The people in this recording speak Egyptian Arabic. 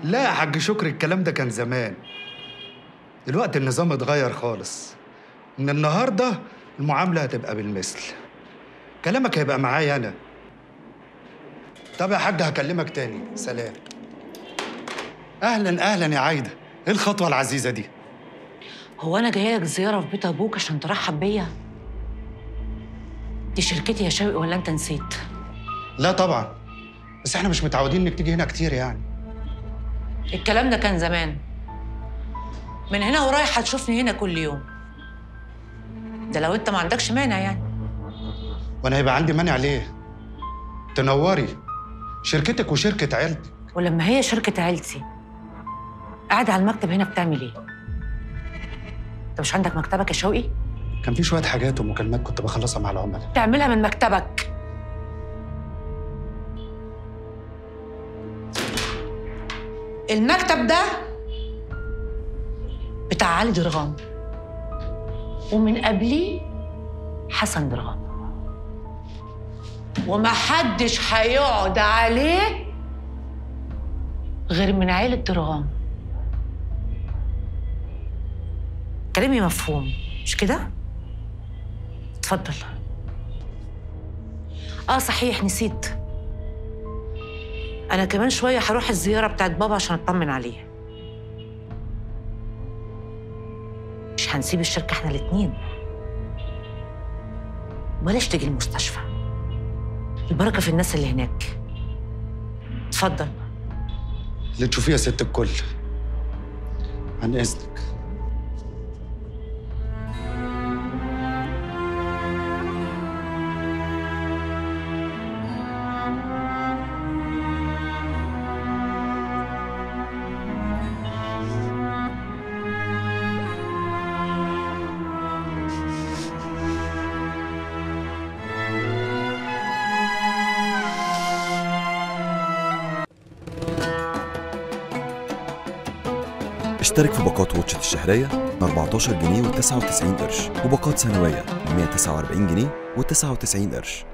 لا يا حاج شكري الكلام ده كان زمان دلوقتي النظام اتغير خالص من النهارده المعامله هتبقى بالمثل كلامك هيبقى معايا انا طب يا حاج هكلمك تاني سلام اهلا اهلا يا عايده ايه الخطوه العزيزه دي هو انا جايه لك زياره في بيت ابوك عشان ترحب بيا دي شركتي يا شوقي ولا انت نسيت لا طبعا بس احنا مش متعودين انك تيجي هنا كتير يعني الكلام ده كان زمان من هنا ورايح هتشوفني هنا كل يوم ده لو انت ما عندكش مانع يعني وانا هيبقى عندي مانع ليه تنوري شركتك وشركه عيلتك ولما هي شركه عيلتي قاعده على المكتب هنا بتعمل ايه انت مش عندك مكتبك يا شوقي كان في شويه حاجات ومكالمات كنت بخلصها مع العملاء تعملها من مكتبك المكتب ده بتاع علي درغام ومن قبليه حسن درغام وما حدش هيقعد عليه غير من عيلة درغام كلامي مفهوم مش كده؟ اتفضل اه صحيح نسيت انا كمان شويه هروح الزياره بتاعت بابا عشان اطمن عليه مش هنسيب الشركه احنا الاتنين بلاش تيجي المستشفى البركه في الناس اللي هناك اتفضل اللي تشوفيه يا ست الكل عن اذنك اشترك في باقات واتشت الشهرية من 14 جنيه و99 قرش وباقات سنوية من 149 جنيه و99 قرش